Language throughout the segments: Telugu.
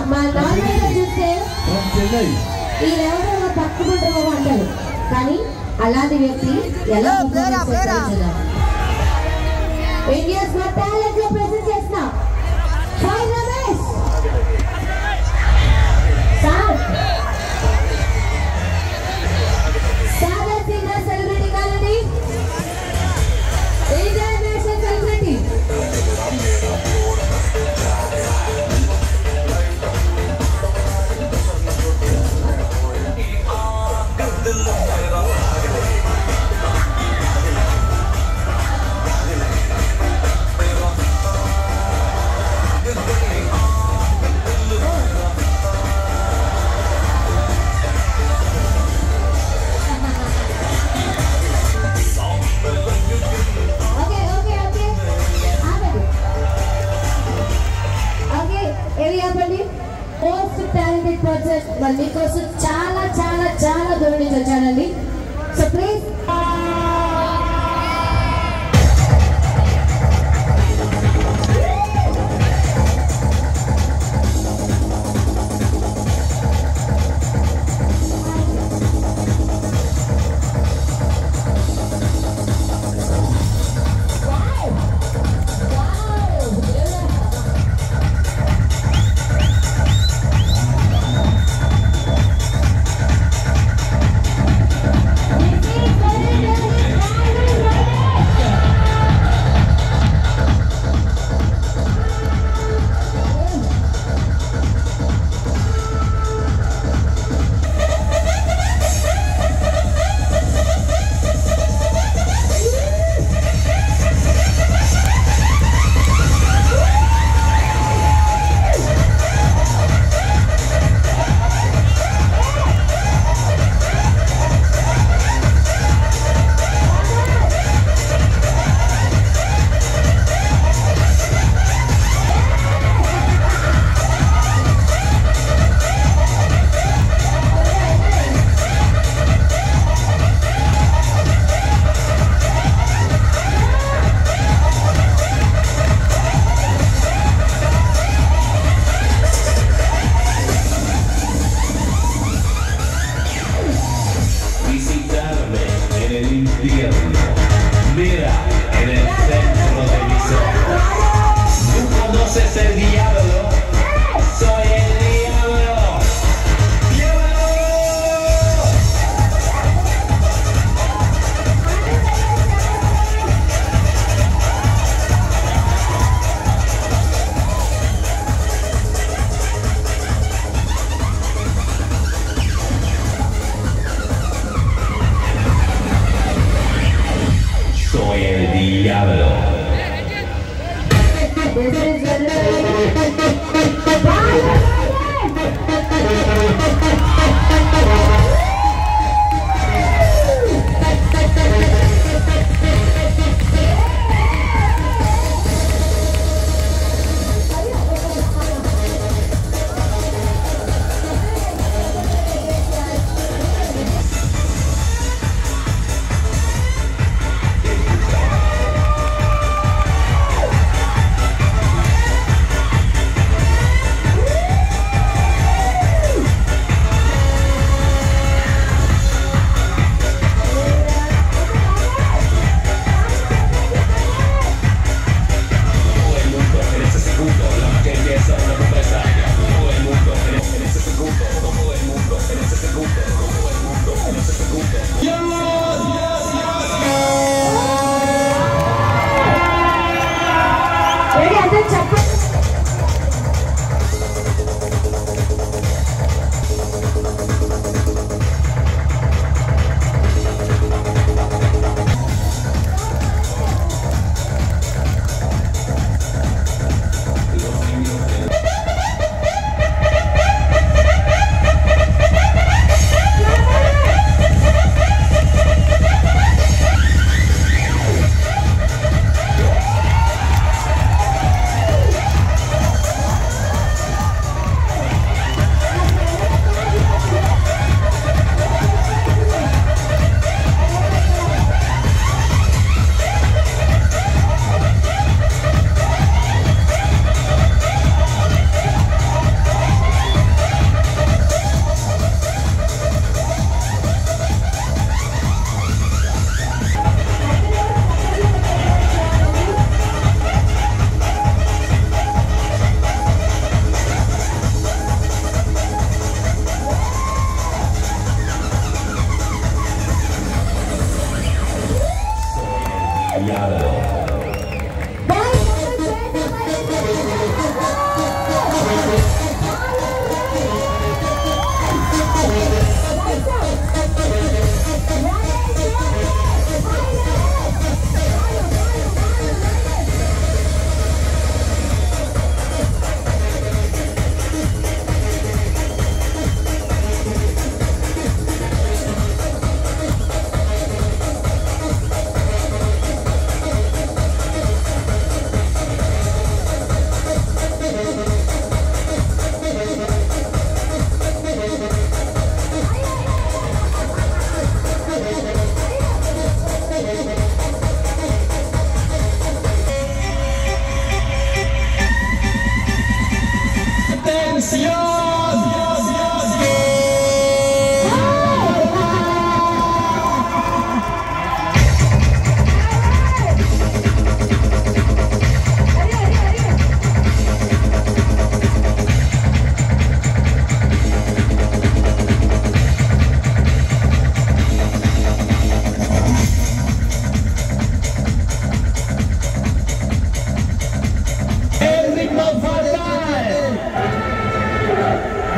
మా నాన్నగారు చూస్తే from Chennai. ఈయనెవరో పట్టుకుంటామో అంటారు కానీ అలాంటి వ్యక్తి ఎలా ఇండియాస్ గోట్ టాలెంట్ లో ప్రెజెంట్ చేస్తున్నా Sai Ramesh sir Sagar singer celebrity కాదండి Indian national celebrity okay okay okay ఆగండి ఓకే ఏవి ఆపండి మోస్ట్ టాలెంటెడ్ పర్సన్ మరి మీకోసం చాలా చాలా చాలా దూరం నుంచి వచ్చానండి so please This is very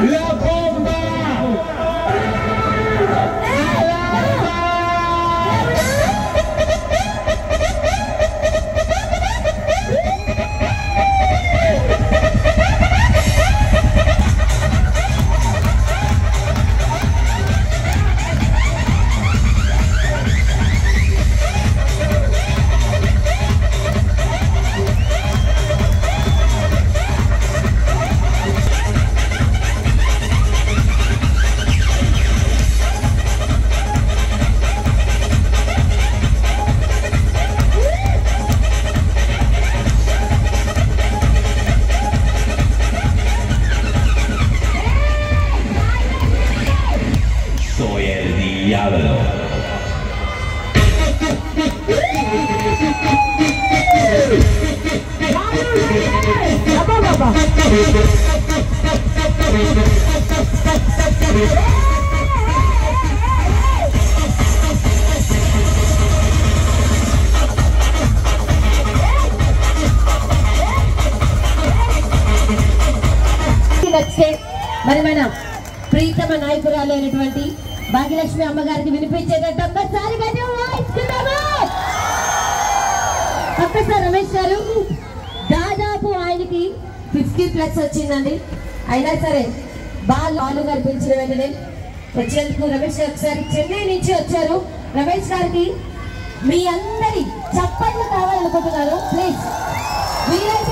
La bomba. Soy el diablo. నచ్చితే మరి మన ప్రీతమ నాయకురాలు అయినటువంటి భాగ్యలక్ష్మి అమ్మగారికి వినిపించేటట్టు ఒక్కసారి గట్టిగా వాయిస్ విన్నాము. ఒక్కసారి రమేష్ గారు దాదాపు ఆయనకి ఫిఫ్టీ ప్లస్ వచ్చిందండి అయినా సరే బాల్ బాలు గారు పిలిచిన వెంటనే వచ్చినందుకు రమేష్ గారు ఒకసారి చెన్నై నుంచి వచ్చారు రమేష్ గారికి మీ అందరి చప్పట్లు కావాలనుకుంటున్నారు ప్లీజ్ వీలైతే